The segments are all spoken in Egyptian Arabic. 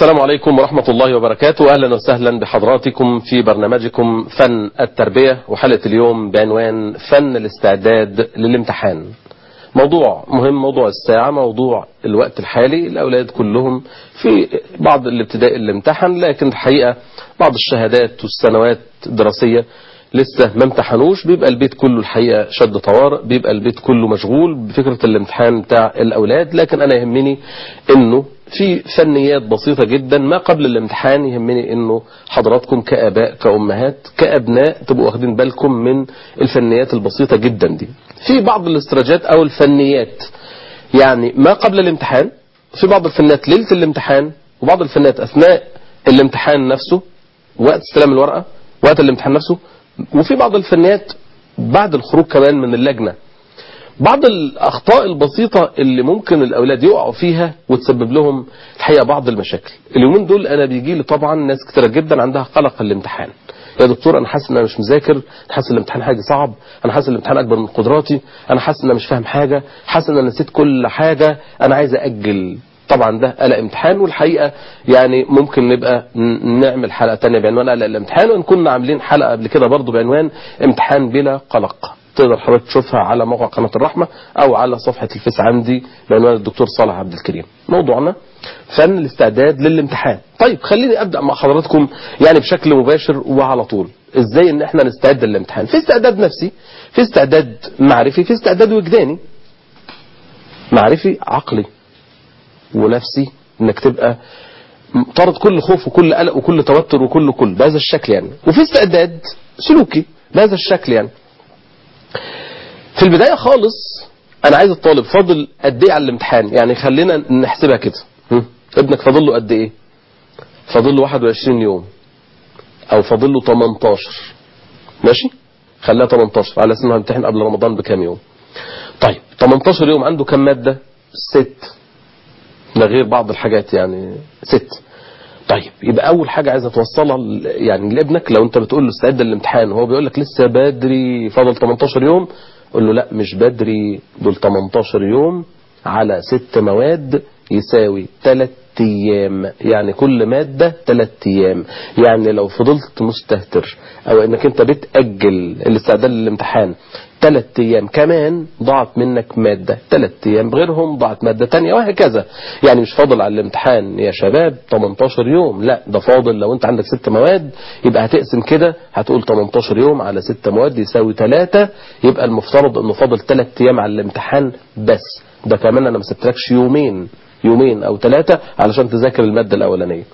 السلام عليكم ورحمة الله وبركاته أهلا وسهلا بحضراتكم في برنامجكم فن التربية وحلقة اليوم بعنوان فن الاستعداد للامتحان موضوع مهم موضوع الساعة موضوع الوقت الحالي الأولاد كلهم في بعض الابتدائي اللي امتحن لكن الحقيقة بعض الشهادات والسنوات الدراسية لسه ما امتحنوش بيبقى البيت كله الحقيقة شد طوارئ بيبقى البيت كله مشغول بفكرة الامتحان بتاع الأولاد لكن أنا يهمني إنه في فنيات بسيطة جدا ما قبل الامتحان يهمني انه حضراتكم كآباء كأمهات كأبناء تبقوا واخدين بالكم من الفنيات البسيطة جدا دي في بعض الاستراتيجيات او الفنيات يعني ما قبل الامتحان في بعض الفنيات ليلة الامتحان وبعض الفنيات اثناء الامتحان نفسه وقت استلام الورقة وقت الامتحان نفسه وفي بعض الفنيات بعد الخروج كمان من اللجنة بعض الأخطاء البسيطة اللي ممكن الأولاد يقعوا فيها وتسبب لهم الحقيقة بعض المشاكل اليومين دول أنا بيجي لي طبعا ناس كتيرة جدا عندها قلق الامتحان يا دكتور أنا حاسس إن أنا مش مذاكر حاسس الامتحان حاجة صعب أنا حاسس الامتحان أكبر من قدراتي أنا حاسس إن أنا مش فاهم حاجة حاسس إن أنا نسيت كل حاجة أنا عايز أجل طبعا ده قلق امتحان والحقيقة يعني ممكن نبقى نعمل حلقة تانية بعنوان قلق الامتحان وإن كنا عاملين حلقة قبل كده برضو بعنوان امتحان بلا قلق تقدر حضرتك تشوفها على موقع قناة الرحمة او على صفحة الفيس عندي بعنوان الدكتور صالح عبد الكريم موضوعنا فن الاستعداد للامتحان طيب خليني ابدأ مع حضراتكم يعني بشكل مباشر وعلى طول ازاي ان احنا نستعد للامتحان في استعداد نفسي في استعداد معرفي في استعداد وجداني معرفي عقلي ونفسي انك تبقى طارد كل خوف وكل قلق وكل توتر وكل كل بهذا الشكل يعني وفي استعداد سلوكي بهذا الشكل يعني في البداية خالص انا عايز الطالب فاضل قد ايه على الامتحان يعني خلينا نحسبها كده ابنك فاضل له قد ايه فاضل له 21 يوم او فاضل له 18 ماشي خليها 18 على اساس انه هيمتحن قبل رمضان بكام يوم طيب 18 يوم عنده كام مادة ست ده غير بعض الحاجات يعني ست طيب يبقى اول حاجة عايز توصلها يعني لابنك لو انت بتقول له استعد للامتحان وهو بيقول لك لسه بدري فاضل 18 يوم قول له لا مش بدري دول 18 يوم على ست مواد يساوي 3 ايام يعني كل مادة 3 ايام يعني لو فضلت مستهتر او انك انت بتأجل الاستعداد للامتحان 3 ايام كمان ضاعت منك مادة 3 ايام غيرهم ضاعت مادة تانية وهكذا يعني مش فاضل على الامتحان يا شباب 18 يوم لا ده فاضل لو انت عندك 6 مواد يبقى هتقسم كده هتقول 18 يوم على 6 مواد يساوي 3 يبقى المفترض انه فاضل 3 ايام على الامتحان بس ده كمان انا ما سبتلكش يومين يومين او ثلاثة علشان تذاكر المادة الاولانية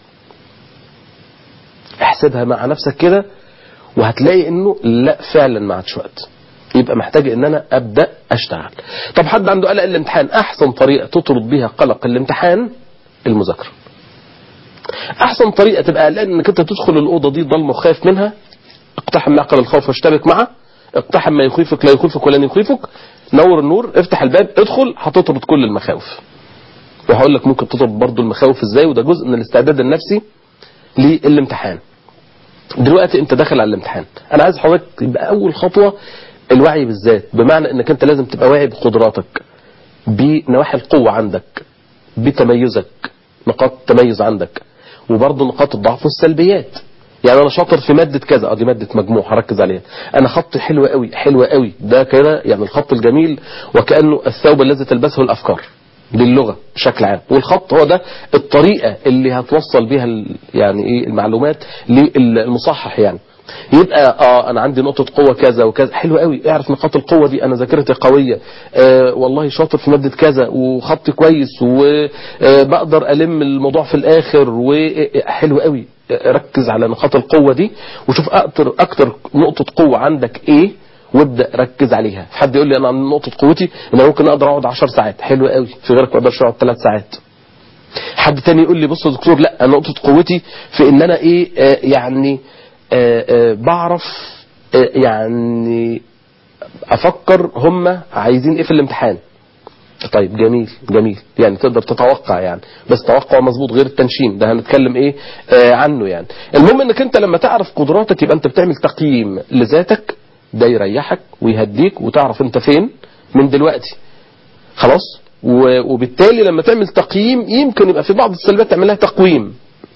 احسبها مع نفسك كده وهتلاقي انه لا فعلا ما عادش وقت يبقى محتاج ان انا ابدا اشتغل طب حد عنده قلق الامتحان احسن طريقه تطرد بيها قلق الامتحان المذاكره احسن طريقه تبقى قلقان انك انت تدخل الاوضه دي ضلمه وخايف منها اقتحم معقل الخوف واشتبك معه اقتحم ما يخيفك لا يخيفك ولن يخيفك نور النور افتح الباب ادخل هتطرد كل المخاوف وهقول لك ممكن تطرد برضو المخاوف ازاي وده جزء من الاستعداد النفسي للامتحان دلوقتي انت داخل على الامتحان انا عايز حضرتك يبقى اول خطوة الوعي بالذات بمعنى انك انت لازم تبقى واعي بقدراتك بنواحي القوة عندك بتميزك نقاط تميز عندك وبرضه نقاط الضعف والسلبيات يعني انا شاطر في مادة كذا اه دي مادة مجموع هركز عليها انا خطي حلو قوي حلو قوي ده كده يعني الخط الجميل وكأنه الثوب الذي تلبسه الافكار للغة بشكل عام والخط هو ده الطريقة اللي هتوصل بيها يعني ايه المعلومات للمصحح يعني يبقى اه انا عندي نقطة قوة كذا وكذا حلو قوي اعرف نقاط القوة دي انا ذاكرتي قوية آه والله شاطر في مادة كذا وخطي كويس وبقدر الم الموضوع في الاخر وحلو قوي ركز على نقاط القوة دي وشوف اكتر اكتر نقطة قوة عندك ايه وابدا ركز عليها حد يقول لي انا عن نقطه قوتي ان انا ممكن اقدر اقعد 10 ساعات حلو قوي في غيرك ما اقدرش اقعد 3 ساعات حد تاني يقول لي بص يا دكتور لا نقطه قوتي في ان انا ايه آه يعني آه آه بعرف آه يعني افكر هم عايزين ايه في الامتحان طيب جميل جميل يعني تقدر تتوقع يعني بس توقع مظبوط غير التنشين ده هنتكلم ايه آه عنه يعني المهم انك انت لما تعرف قدراتك يبقى انت بتعمل تقييم لذاتك ده يريحك ويهديك وتعرف انت فين من دلوقتي خلاص وبالتالي لما تعمل تقييم يمكن يبقى في بعض السلبيات تعمل لها تقويم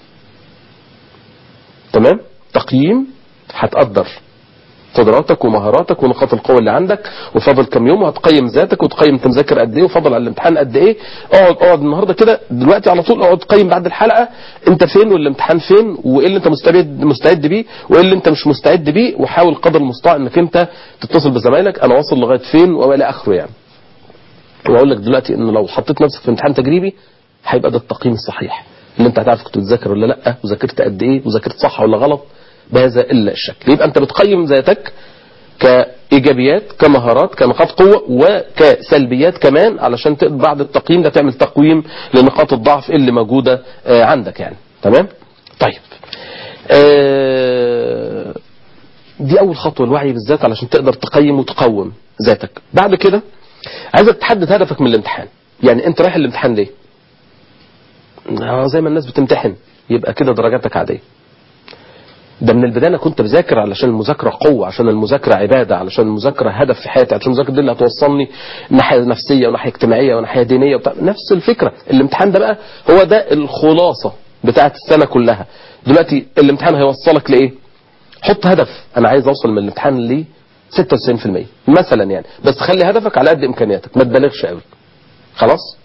تمام تقييم هتقدر قدراتك ومهاراتك ونقاط القوة اللي عندك وفاضل كام يوم وهتقيم ذاتك وتقيم انت مذاكر قد ايه وفاضل على الامتحان قد ايه اقعد اقعد النهارده كده دلوقتي على طول اقعد قيم بعد الحلقة انت فين والامتحان فين وايه اللي انت مستعد مستعد بيه وايه اللي انت مش مستعد بيه وحاول قدر المستطاع انك انت تتصل بزمايلك انا واصل لغاية فين والى اخره يعني واقول لك دلوقتي ان لو حطيت نفسك في امتحان تجريبي هيبقى ده التقييم الصحيح اللي انت هتعرف كنت بتذاكر ولا لا وذاكرت قد ايه وذاكرت صح ولا غلط بهذا الا الشكل يبقى انت بتقيم ذاتك كايجابيات كمهارات كنقاط قوه وكسلبيات كمان علشان تقدر بعد التقييم ده تعمل تقويم لنقاط الضعف اللي موجوده آه، عندك يعني تمام طيب آه، دي اول خطوه الوعي بالذات علشان تقدر تقيم وتقوم ذاتك بعد كده عايزك تحدد هدفك من الامتحان يعني انت رايح الامتحان ليه آه، زي ما الناس بتمتحن يبقى كده درجاتك عاديه ده من البدايه انا كنت بذاكر علشان المذاكره قوه عشان المذاكره عباده علشان المذاكره هدف في حياتي عشان المذاكره دي اللي هتوصلني ناحيه نفسيه وناحيه اجتماعيه وناحيه دينيه وبتاع نفس الفكره الامتحان ده بقى هو ده الخلاصه بتاعه السنه كلها دلوقتي الامتحان هيوصلك لايه حط هدف انا عايز اوصل من الامتحان ل 96% مثلا يعني بس خلي هدفك على قد امكانياتك ما تبالغش قوي خلاص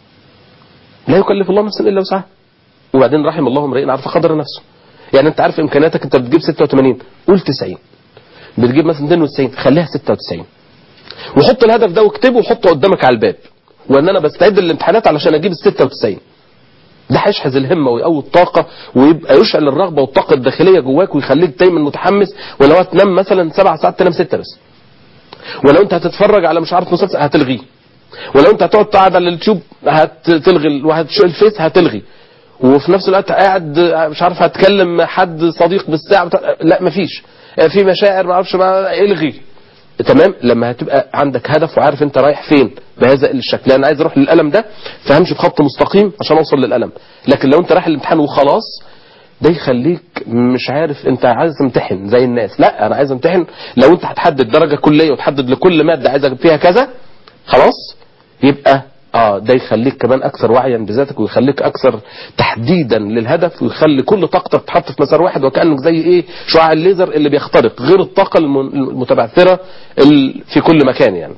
لا يكلف الله نفسا الا وسعها وبعدين رحم الله امرئ عرف قدر نفسه يعني انت عارف امكانياتك انت بتجيب 86 قول 90 بتجيب مثلا 92 خليها 96 وحط الهدف ده واكتبه وحطه قدامك على الباب وان انا بستعد للامتحانات علشان اجيب ال 96 ده هيشحذ الهمه ويقوي الطاقه ويبقى يشعل الرغبه والطاقه الداخليه جواك ويخليك دايما متحمس ولو هتنام مثلا سبع ساعات تنام سته بس ولو انت هتتفرج على مش عارف مسلسل هتلغيه ولو انت هتقعد تقعد على اليوتيوب هتلغي وهتشوف الفيس هتلغي وفي نفس الوقت قاعد مش عارف هتكلم حد صديق بالساعه بتاع... لا مفيش في مشاعر ما اعرفش ما الغي تمام لما هتبقى عندك هدف وعارف انت رايح فين بهذا الشكل انا عايز اروح للقلم ده فهمشي بخط مستقيم عشان اوصل للقلم لكن لو انت رايح الامتحان وخلاص ده يخليك مش عارف انت عايز تمتحن زي الناس لا انا عايز امتحن لو انت هتحدد درجه كليه وتحدد لكل ماده عايز اجيب فيها كذا خلاص يبقى اه ده يخليك كمان اكثر وعيا بذاتك ويخليك اكثر تحديدا للهدف ويخلي كل طاقتك تتحط في مسار واحد وكانك زي ايه شعاع الليزر اللي بيخترق غير الطاقه المتبعثره في كل مكان يعني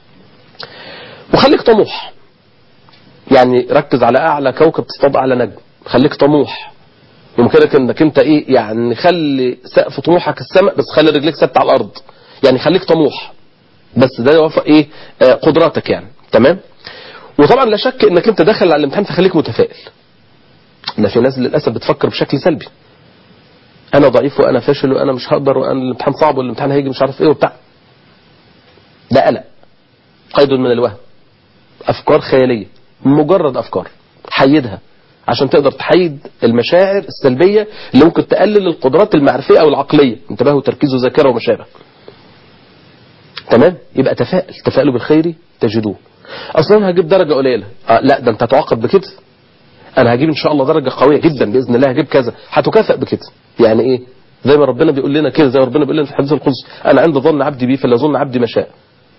وخليك طموح يعني ركز على اعلى كوكب تصطاد اعلى نجم خليك طموح يمكنك انك انت ايه يعني خلي سقف طموحك السماء بس خلي رجليك ثابته على الارض يعني خليك طموح بس ده يوافق ايه آه قدراتك يعني تمام وطبعا لا شك انك انت داخل على الامتحان فخليك متفائل ده في ناس للاسف بتفكر بشكل سلبي انا ضعيف وانا فاشل وانا مش هقدر وانا الامتحان صعب والامتحان هيجي مش عارف ايه وبتاع ده قلق قيد من الوهم افكار خياليه مجرد افكار حيدها عشان تقدر تحيد المشاعر السلبيه اللي ممكن تقلل القدرات المعرفيه او العقليه انتباه وتركيز وذاكره وما شابه تمام يبقى تفائل تفائلوا بالخير تجدوه اصلا هجيب درجه قليله آه لا ده انت هتعاقب بكده انا هجيب ان شاء الله درجه قويه جدا باذن الله هجيب كذا هتكافئ بكده يعني ايه زي ما ربنا بيقول لنا كده زي ما ربنا بيقول لنا في الحديث القدسي انا عند ظن عبدي بي فلا ظن عبدي ما شاء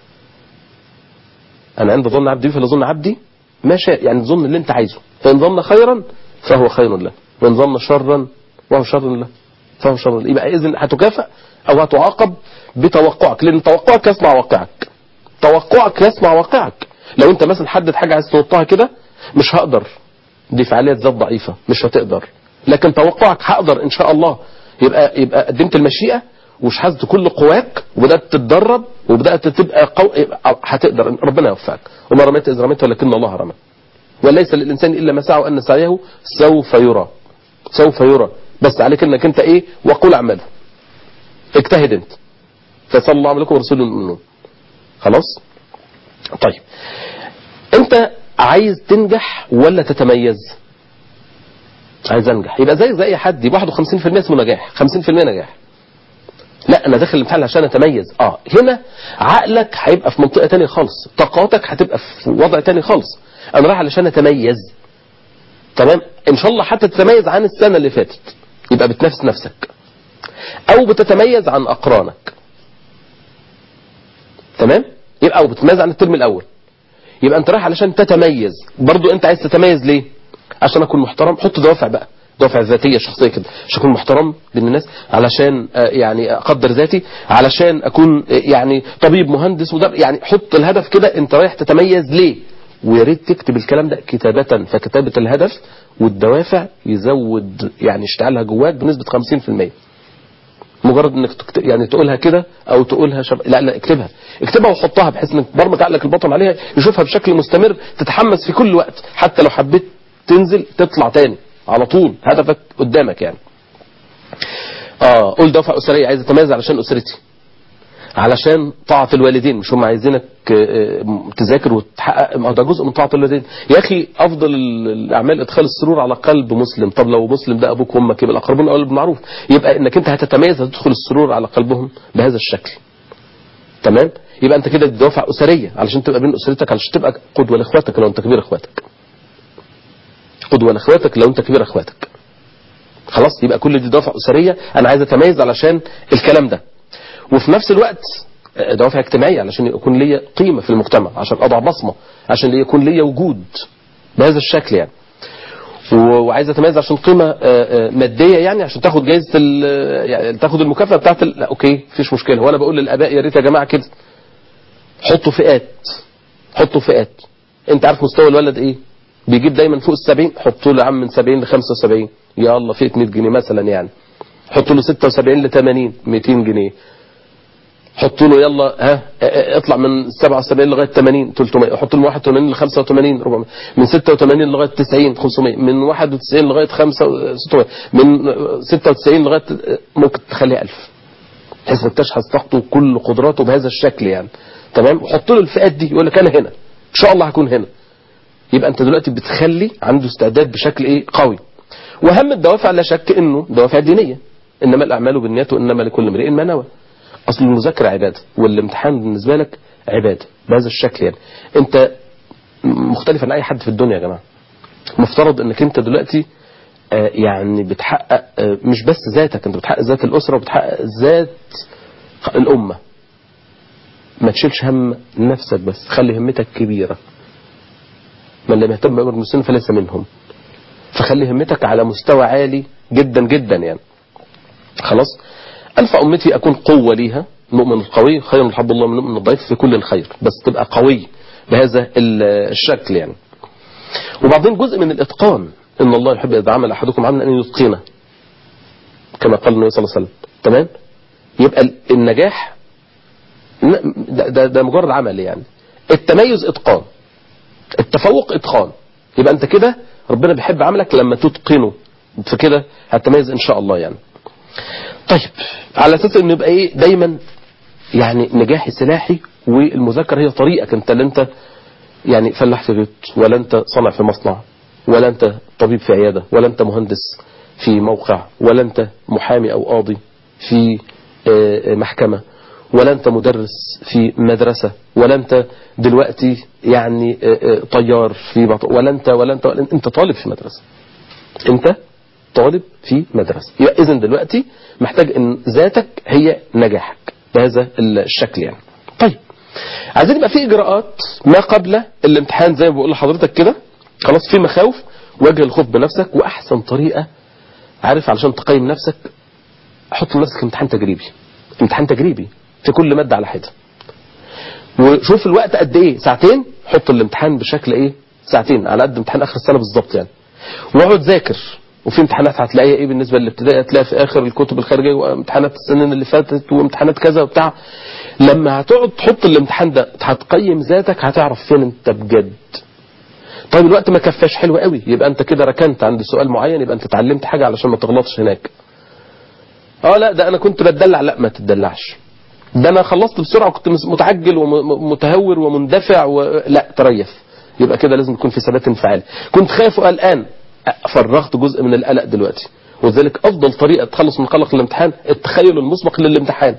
انا عند ظن عبدي بي فلا ظن عبدي ما شاء يعني ظن اللي انت عايزه فان ظن خيرا فهو خير له وان ظن شرا وهو شر له فهو شر له يبقى اذا هتكافئ او هتعاقب بتوقعك لان توقعك يصنع واقعك توقعك يصنع واقعك لو انت مثلا حدد حاجه عايز تنطها كده مش هقدر دي فعاليات ذات ضعيفه مش هتقدر لكن توقعك هقدر ان شاء الله يبقى يبقى قدمت المشيئه وشحذت كل قواك وبدات تتدرب وبدات تبقى قو... هتقدر ربنا يوفقك وما رميت اذ رميت ولكن الله رمى وليس للانسان الا ما سعى وان سعيه سوف يرى سوف يرى بس عليك انك انت ايه وقل اعمله اجتهد انت فصلى الله عليكم ورسوله المؤمنون خلاص طيب انت عايز تنجح ولا تتميز عايز انجح يبقى زي زي اي حد يبقى 51% اسمه نجاح 50% نجاح لا انا داخل الامتحان عشان اتميز اه هنا عقلك هيبقى في منطقه تانية خالص طاقاتك هتبقى في وضع تاني خالص انا رايح علشان اتميز تمام ان شاء الله حتى تتميز عن السنه اللي فاتت يبقى بتنافس نفسك او بتتميز عن اقرانك تمام يبقى او بتتميز عن الترم الاول يبقى انت رايح علشان تتميز برضو انت عايز تتميز ليه عشان اكون محترم حط دوافع بقى دوافع ذاتيه شخصيه كده عشان اكون محترم بين الناس علشان آه، يعني اقدر ذاتي علشان اكون آه، يعني طبيب مهندس مدرب يعني حط الهدف كده انت رايح تتميز ليه ويا ريت تكتب الكلام ده كتابة فكتابة الهدف والدوافع يزود يعني اشتعالها جواك بنسبة 50% مجرد انك تكت... يعني تقولها كده او تقولها شب... لا لا اكتبها اكتبها وحطها بحيث انك تبرمج عقلك الباطن عليها يشوفها بشكل مستمر تتحمس في كل وقت حتى لو حبيت تنزل تطلع تاني على طول هدفك قدامك يعني اه قول دوافع اسريه عايز اتميز علشان اسرتي علشان طاعة الوالدين مش هم عايزينك آه، آه، تذاكر وتحقق ما هو ده جزء من طاعة الوالدين يا أخي أفضل ال- الأعمال إدخال السرور على قلب مسلم طب لو مسلم ده أبوك وأمك يبقى الأقربون أولى بالمعروف يبقى إنك أنت هتتميز هتدخل السرور على قلبهم بهذا الشكل تمام يبقى أنت كده دوافع أسرية علشان تبقى بين أسرتك علشان تبقى قدوة لإخواتك لو أنت كبير إخواتك قدوة لإخواتك لو أنت كبير إخواتك خلاص يبقى كل دي دوافع أسرية أنا عايز أتميز علشان الكلام ده وفي نفس الوقت دوافع اجتماعية علشان يكون ليا قيمة في المجتمع عشان أضع بصمة عشان يكون ليا وجود بهذا الشكل يعني و- وعايز اتميز عشان قيمه آه، آه، ماديه يعني عشان تاخد جائزه ال- يعني تاخد المكافاه بتاعت ال- لا اوكي مفيش مشكله وانا بقول للاباء يا ريت يا جماعه كده حطوا فئات حطوا فئات انت عارف مستوى الولد ايه بيجيب دايما فوق السبعين حطوا له يا عم من 70 ل 75 يا الله فئه 100 جنيه مثلا يعني حطوا له 76 ل 80 200 جنيه حطوا له يلا ها اه، اه، اطلع من 77 لغايه 80 300 حط له من 81 ل 85 400 من 86 لغايه 90 500 من 91 لغايه 5 600 من اه، 96 لغايه اه، ممكن تخليها 1000 بحيث انك تشحذ طاقته وكل قدراته بهذا الشكل يعني تمام وحط له الفئات دي يقول لك انا هنا ان شاء الله هكون هنا يبقى انت دلوقتي بتخلي عنده استعداد بشكل ايه قوي واهم الدوافع لا شك انه دوافع دينيه انما الاعمال بالنيات وانما لكل امرئ ما نوى اصل المذاكره عباده والامتحان بالنسبه لك عباده بهذا الشكل يعني انت مختلف عن اي حد في الدنيا يا جماعه مفترض انك انت دلوقتي آه، يعني بتحقق آه، مش بس ذاتك انت بتحقق ذات الاسره وبتحقق ذات الامه ما تشيلش هم نفسك بس خلي همتك كبيره من لم يهتم بامر المسلمين فليس منهم فخلي همتك على مستوى عالي جدا جدا يعني خلاص أنفع أمتي أكون قوة ليها المؤمن القوي خير من حب الله من المؤمن الضعيف في كل الخير بس تبقى قوي بهذا ال- الشكل يعني وبعدين جزء من الإتقان إن الله يحب إذا عمل أحدكم عملا أن يتقنه كما قال النبي صلى الله عليه وسلم تمام يبقى ال- النجاح ن- ده, ده, ده مجرد عمل يعني التميز إتقان التفوق إتقان يبقى أنت كده ربنا بيحب عملك لما تتقنه فكده هتميز إن شاء الله يعني طيب على اساس انه يبقى ايه دايما يعني نجاحي سلاحي والمذاكره هي طريقك انت اللي انت يعني فلاح في بيت ولا انت صنع في مصنع ولا انت طبيب في عياده ولا انت مهندس في موقع ولا انت محامي او قاضي في آه، آه، محكمه ولا انت مدرس في مدرسه ولا انت دلوقتي يعني آه، آه، طيار في بط... ولا انت ولا انت ولا انت طالب في مدرسه انت طالب في مدرسة يبقى إذا دلوقتي محتاج أن ذاتك هي نجاحك بهذا الشكل يعني طيب عايزين يبقى في إجراءات ما قبل الامتحان زي ما بقول لحضرتك كده خلاص في مخاوف وجه الخوف بنفسك وأحسن طريقة عارف علشان تقيم نفسك حط لنفسك امتحان تجريبي امتحان تجريبي في كل مادة على حدة وشوف الوقت قد ايه ساعتين حط الامتحان بشكل ايه ساعتين على قد امتحان اخر السنه بالظبط يعني واقعد ذاكر وفي امتحانات هتلاقيها ايه بالنسبه للابتدائي هتلاقيها في اخر الكتب الخارجيه وامتحانات السنين اللي فاتت وامتحانات كذا وبتاع لما هتقعد تحط الامتحان ده هتقيم ذاتك هتعرف فين انت بجد طيب الوقت ما كفاش حلو قوي يبقى انت كده ركنت عند سؤال معين يبقى انت اتعلمت حاجه علشان ما تغلطش هناك اه لا ده انا كنت بتدلع لا ما تدلعش ده انا خلصت بسرعه وكنت متعجل ومتهور ومندفع و... لا تريث يبقى كده لازم يكون في ثبات انفعالي كنت خايف وقلقان فرغت جزء من القلق دلوقتي ولذلك افضل طريقه تخلص من قلق الامتحان التخيل المسبق للامتحان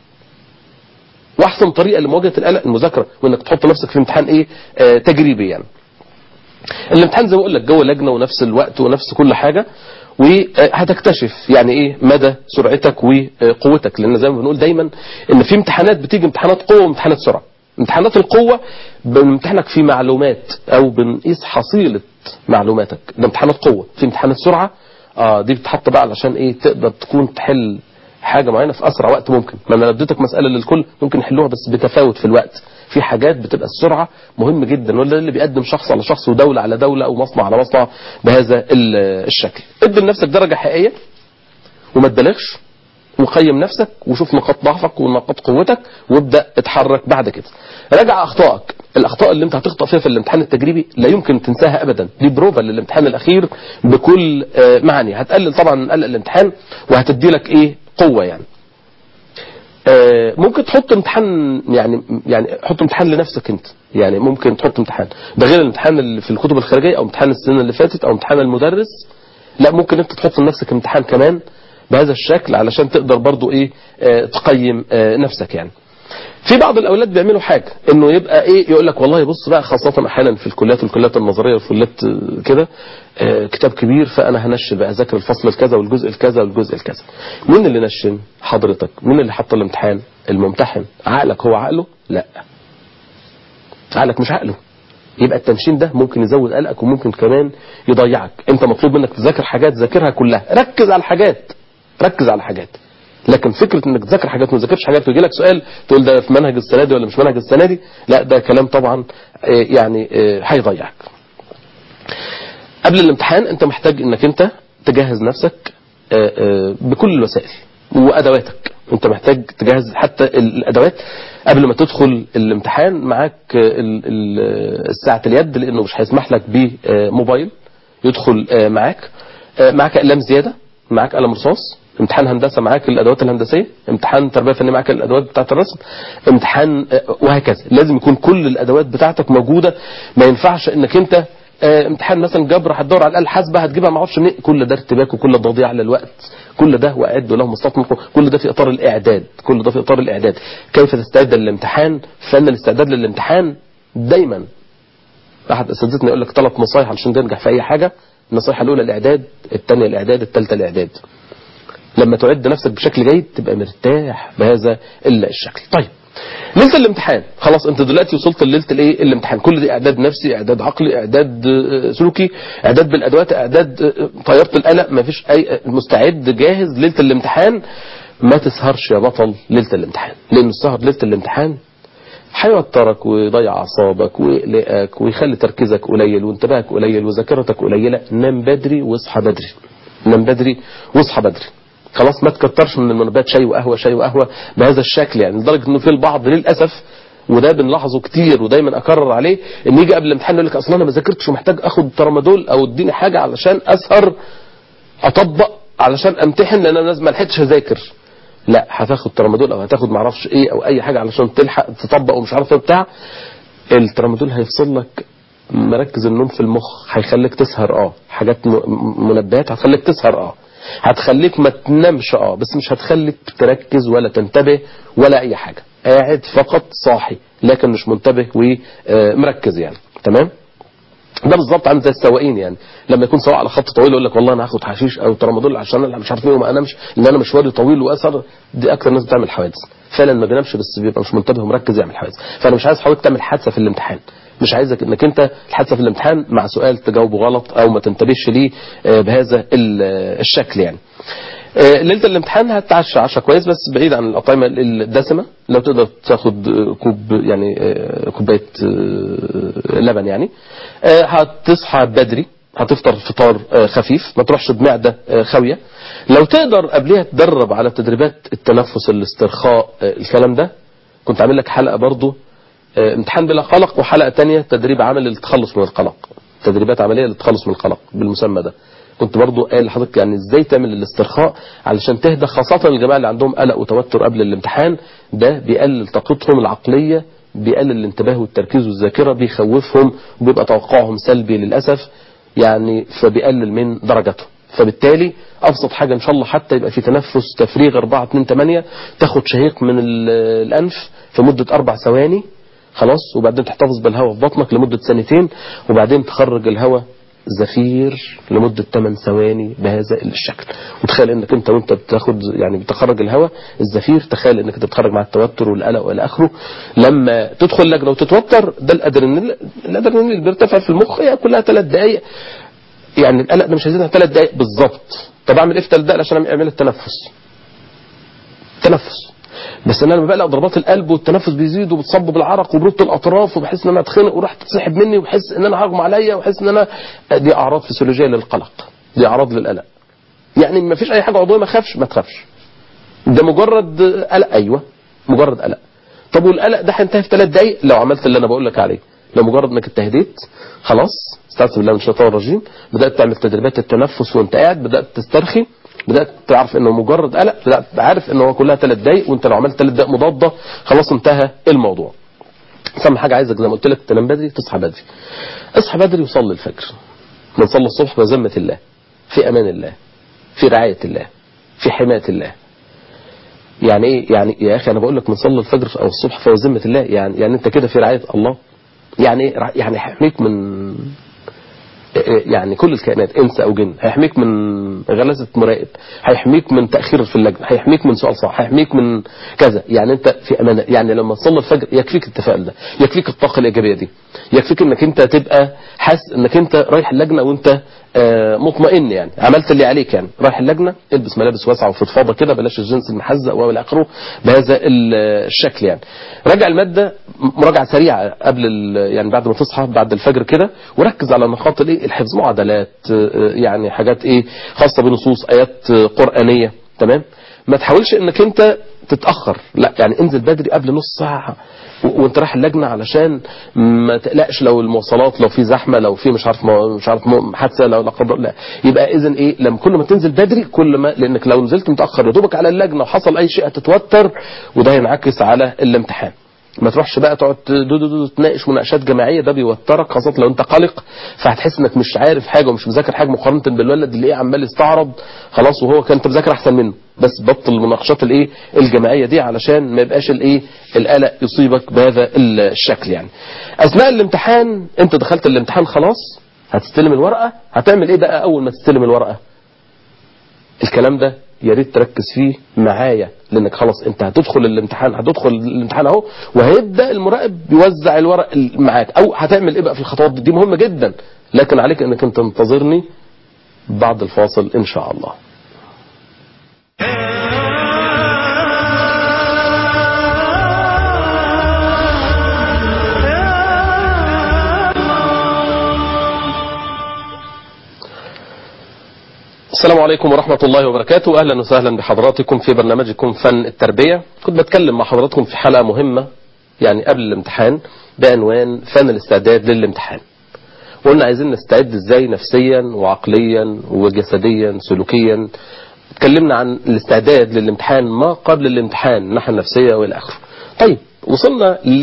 واحسن طريقه لمواجهه القلق المذاكره وانك تحط نفسك في امتحان ايه آه تجريبي يعني الامتحان زي ما بقول لك جوه لجنه ونفس الوقت ونفس كل حاجه وهتكتشف يعني ايه مدى سرعتك وقوتك لان زي ما بنقول دايما ان في امتحانات بتيجي امتحانات قوه وامتحانات سرعه امتحانات القوه بنمتحنك في معلومات او بنقيس حصيله معلوماتك ده امتحانات قوه في امتحانات سرعه اه دي بتتحط بقى علشان ايه تقدر تكون تحل حاجه معينه في اسرع وقت ممكن ما انا لو اديتك مساله للكل ممكن يحلوها بس بتفاوت في الوقت في حاجات بتبقى السرعه مهم جدا ولا اللي بيقدم شخص على شخص ودوله على دوله او مصنع على مصنع بهذا ال- الشكل ادي لنفسك درجه حقيقيه وما تبالغش وقيم نفسك وشوف نقاط ضعفك ونقاط قوتك وابدا اتحرك بعد كده راجع اخطائك الاخطاء اللي انت هتخطا فيها في الامتحان التجريبي لا يمكن تنساها ابدا دي بروفا للامتحان الاخير بكل آه، معاني هتقلل طبعا من قلق الامتحان وهتدي لك ايه قوه يعني آه، ممكن تحط امتحان يعني يعني حط امتحان لنفسك انت يعني ممكن تحط امتحان ده غير الامتحان اللي في الكتب الخارجيه او امتحان السنه اللي فاتت او امتحان المدرس لا ممكن انت تحط لنفسك امتحان كمان بهذا الشكل علشان تقدر برضو ايه آه، تقيم آه، نفسك يعني في بعض الاولاد بيعملوا حاجه انه يبقى ايه يقول لك والله بص بقى خاصه احيانا في الكليات والكليات النظريه والكليات آه، كده آه، كتاب كبير فانا هنشن بقى اذاكر الفصل الكذا والجزء الكذا والجزء الكذا مين اللي نشن حضرتك مين اللي حط الامتحان الممتحن عقلك هو عقله لا عقلك مش عقله يبقى التنشين ده ممكن يزود قلقك وممكن كمان يضيعك انت مطلوب منك تذاكر حاجات ذاكرها كلها ركز على الحاجات ركز على الحاجات لكن فكره انك تذاكر حاجات وما تذاكرش حاجات ويجي لك سؤال تقول ده في منهج السنه دي ولا مش منهج السنه دي لا ده كلام طبعا آه، يعني آه، هيضيعك قبل الامتحان انت محتاج انك انت تجهز نفسك آه، آه، بكل الوسائل وادواتك انت محتاج تجهز حتى ال- الادوات قبل ما تدخل الامتحان معاك آه، ال- ال- الساعه اليد لانه مش هيسمح لك بموبايل يدخل آه، معاك آه، معاك اقلام زياده معاك قلم رصاص امتحان هندسه معاك الادوات الهندسيه امتحان تربيه فنيه معاك الادوات بتاعه الرسم امتحان آه، وهكذا لازم يكون كل الادوات بتاعتك موجوده ما ينفعش انك انت آه، امتحان مثلا جبر هتدور على الاله الحاسبه هتجيبها ما اعرفش منين كل ده ارتباك وكل ده تضييع للوقت كل ده واعدوا لهم استطمقوا كل ده في اطار الاعداد كل ده في اطار الاعداد كيف تستعد للامتحان فن الاستعداد للامتحان دايما احد اساتذتنا يقول لك ثلاث نصايح علشان تنجح في اي حاجه النصيحه الاولى الاعداد الثانيه الاعداد الثالثه الاعداد لما تعد نفسك بشكل جيد تبقى مرتاح بهذا ال- الشكل طيب ليله الامتحان خلاص انت دلوقتي وصلت ليله الايه الامتحان كل دي اعداد نفسي اعداد عقلي اعداد آه، سلوكي اعداد بالادوات اعداد آه، طياره القلق ما فيش اي آه، مستعد جاهز ليله الامتحان ما تسهرش يا بطل ليله الامتحان لان السهر ليله الامتحان هيوترك ويضيع اعصابك ويقلقك ويخلي تركيزك قليل وانتباهك قليل وذاكرتك قليله نام بدري واصحى بدري نام بدري واصحى بدري خلاص ما تكترش من المنبهات شاي وقهوه شاي وقهوه بهذا الشكل يعني لدرجه انه في البعض للاسف وده بنلاحظه كتير ودايما اكرر عليه ان يجي قبل الامتحان يقول لك اصلا انا ما ذاكرتش ومحتاج اخد ترامادول او اديني حاجه علشان اسهر اطبق علشان امتحن لان انا لازم ما لحقتش اذاكر لا هتاخد ترامادول او هتاخد معرفش ايه او اي حاجه علشان تلحق تطبق ومش عارف ايه بتاع الترامادول هيفصل لك مركز النوم في المخ هيخليك تسهر اه حاجات م- منبهات هتخليك تسهر اه هتخليك ما تنامش اه بس مش هتخليك تركز ولا تنتبه ولا اي حاجه قاعد فقط صاحي لكن مش منتبه ومركز يعني تمام ده بالظبط عامل زي السواقين يعني لما يكون سواق على خط طويل يقول لك والله انا هاخد حشيش او ترامادول عشان انا مش عارف ايه وما انامش لان انا مشواري طويل واثر دي اكتر ناس بتعمل حوادث فعلا ما بينامش بس بيبقى مش منتبه ومركز يعمل حوادث فانا مش عايز حضرتك تعمل حادثه في الامتحان مش عايزك انك انت الحادثه في الامتحان مع سؤال تجاوبه غلط او ما تنتبهش ليه آه، بهذا ال- آه، الشكل يعني آه، ليله الامتحان هتتعشى عشاء كويس بس بعيد عن الاطعمه الدسمه لو تقدر تاخد آه، كوب يعني آه، كوبايه آه، لبن يعني آه، هتصحى بدري هتفطر فطار آه، خفيف ما تروحش بمعده آه، خاويه لو تقدر قبلها تدرب على تدريبات التنفس الاسترخاء آه، الكلام ده كنت عامل لك حلقه برضو آه، امتحان بلا قلق وحلقه تانية تدريب عملي للتخلص من القلق تدريبات عمليه للتخلص من القلق بالمسمى ده كنت برضو قايل لحضرتك يعني ازاي تعمل الاسترخاء علشان تهدى خاصة الجماعة اللي عندهم قلق وتوتر قبل الامتحان ده بيقلل طاقتهم العقلية بيقلل الانتباه والتركيز والذاكرة بيخوفهم وبيبقى توقعهم سلبي للأسف يعني فبيقلل من درجاتهم فبالتالي ابسط حاجه ان شاء الله حتى يبقى في تنفس تفريغ 4 2 8 تاخد شهيق من ال- الانف في مده اربع ثواني خلاص وبعدين تحتفظ بالهواء في بطنك لمده ثانيتين وبعدين تخرج الهواء زفير لمدة 8 ثواني بهذا الشكل وتخيل انك انت وانت بتاخد يعني بتخرج الهواء الزفير تخيل انك انت بتخرج مع التوتر والقلق والى اخره لما تدخل لجنه وتتوتر ده الادرينالين الادرينالين اللي بيرتفع في المخ هي كلها ثلاث دقائق يعني القلق ده مش هيزيد عن ثلاث دقائق بالظبط طب اعمل ايه في ثلاث دقائق عشان اعمل التنفس تنفس بس انا لما بقلق ضربات القلب والتنفس بيزيد وبتصب بالعرق وبرد الاطراف وبحس ان انا اتخنق وراح تتسحب مني وبحس ان انا هغمى عليا وبحس ان انا دي اعراض فسيولوجيه للقلق دي اعراض للقلق يعني ما فيش اي حاجه عضويه ما تخافش ما تخافش ده مجرد قلق ايوه مجرد قلق طب والقلق ده هينتهي في ثلاث دقايق لو عملت اللي انا بقول لك عليه لو مجرد انك اتهديت خلاص استعذ بالله من الشيطان الرجيم بدات تعمل تدريبات التنفس وانت قاعد بدات تسترخي بدات تعرف انه مجرد قلق بدات عارف ان هو كلها ثلاث دقايق وانت لو عملت ثلاث دقايق مضاده خلاص انتهى الموضوع اهم حاجه عايزك زي ما قلت لك تنام بدري تصحى بدري اصحى بدري وصلي الفجر من صلى الصبح بذمه الله في امان الله في رعايه الله في حمايه الله يعني ايه يعني يا اخي انا بقول لك من صلى الفجر او الصبح في ذمه الله يعني يعني انت كده في رعايه الله يعني ايه يعني هيحميك من يعني كل الكائنات انس او جن هيحميك من غلاسه مراقب هيحميك من تاخير في اللجنه هيحميك من سؤال صح هيحميك من كذا يعني انت في امانه يعني لما تصلي الفجر يكفيك التفاؤل ده يكفيك الطاقه الايجابيه دي يكفيك انك انت تبقى حاسس انك انت رايح اللجنه وانت آه مطمئن يعني عملت اللي عليك يعني رايح اللجنه البس ملابس واسعه وفضفاضه كده بلاش الجنس المحزق والى اخره بهذا الشكل يعني راجع الماده مراجعه سريعه قبل يعني بعد ما تصحى بعد الفجر كده وركز على نقاط الايه الحفظ معادلات آه يعني حاجات ايه خاصه بنصوص ايات قرانيه تمام ما تحاولش انك انت تتاخر لا يعني انزل بدري قبل نص ساعه وانت رايح اللجنه علشان ما تقلقش لو المواصلات لو في زحمه لو في مش عارف مش عارف حادثه لو لا قدر لا يبقى اذا ايه لما كل ما تنزل بدري كل ما لانك لو نزلت متاخر يا دوبك على اللجنه وحصل اي شيء هتتوتر وده هينعكس على الامتحان ما تروحش بقى تقعد دو دو دو تناقش مناقشات جماعيه ده بيوترك خاصه لو انت قلق فهتحس انك مش عارف حاجه ومش مذاكر حاجه مقارنه بالولد اللي ايه عمال يستعرض خلاص وهو كان انت مذاكر احسن منه بس بطل المناقشات الايه الجماعيه دي علشان ما يبقاش الايه القلق يصيبك بهذا الشكل يعني اثناء الامتحان انت دخلت الامتحان خلاص هتستلم الورقه هتعمل ايه بقى اول ما تستلم الورقه الكلام ده يا ريت تركز فيه معايا لانك خلاص انت هتدخل الامتحان هتدخل الامتحان اهو وهيبدا المراقب يوزع الورق معاك او هتعمل ايه بقى في الخطوات دي, دي مهمه جدا لكن عليك انك انت تنتظرني بعد الفاصل ان شاء الله السلام عليكم ورحمة الله وبركاته أهلا وسهلا بحضراتكم في برنامجكم فن التربية كنت بتكلم مع حضراتكم في حلقة مهمة يعني قبل الامتحان بعنوان فن الاستعداد للامتحان وقلنا عايزين نستعد ازاي نفسيا وعقليا وجسديا سلوكيا اتكلمنا عن الاستعداد للامتحان ما قبل الامتحان الناحية النفسية والى اخره طيب وصلنا ل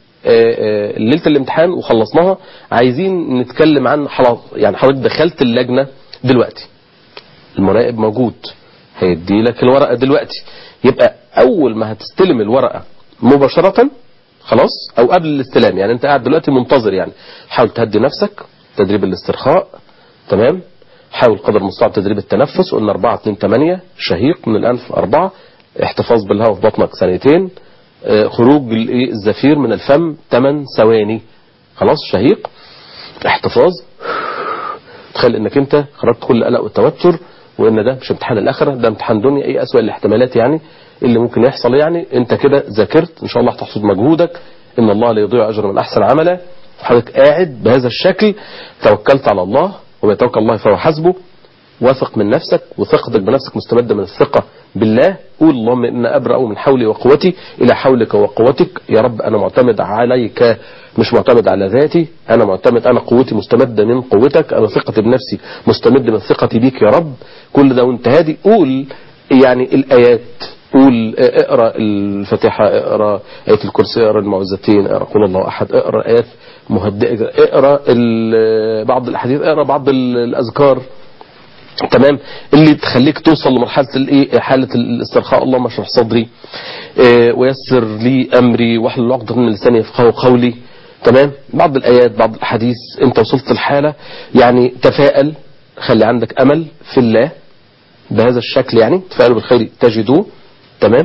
ليلة الامتحان وخلصناها عايزين نتكلم عن خلاص يعني حضرتك دخلت اللجنة دلوقتي المراقب موجود هيدي لك الورقة دلوقتي يبقى أول ما هتستلم الورقة مباشرة خلاص أو قبل الاستلام يعني أنت قاعد دلوقتي منتظر يعني حاول تهدي نفسك تدريب الاسترخاء تمام حاول قدر المستطاع تدريب التنفس قلنا 4 2 8 شهيق من الأنف 4 احتفاظ بالهواء في بطنك ثانيتين اه خروج الزفير من الفم 8 ثواني خلاص شهيق احتفاظ تخيل انك انت خرجت كل القلق والتوتر وان ده مش امتحان الاخره ده امتحان دنيا ايه اسوأ الاحتمالات يعني اللي ممكن يحصل يعني انت كده ذاكرت ان شاء الله هتحصد مجهودك ان الله لا يضيع اجر من احسن عملا حضرتك قاعد بهذا الشكل توكلت على الله وما يتوكل الله فهو حسبه واثق من نفسك وثقتك بنفسك مستمده من الثقه بالله قول اللهم ان ابرأ من حولي وقوتي الى حولك وقوتك يا رب انا معتمد عليك مش معتمد على ذاتي انا معتمد انا قوتي مستمده من قوتك انا ثقتي بنفسي مستمده من ثقتي بيك يا رب كل ده وانت هادي قول يعني الايات قول اقرا الفاتحه اقرا ايه الكرسي اقرا المعوذتين اقرا قول الله احد اقرا ايات مهدئه اقرا بعض الاحاديث اقرا بعض الاذكار تمام اللي تخليك توصل لمرحله الايه حاله الاسترخاء اللهم اشرح صدري إيه ويسر لي امري واحلل عقده من لساني يفقهوا قولي تمام بعض الايات بعض الاحاديث انت وصلت الحاله يعني تفائل خلي عندك امل في الله بهذا الشكل يعني تفائلوا بالخير تجدوه تمام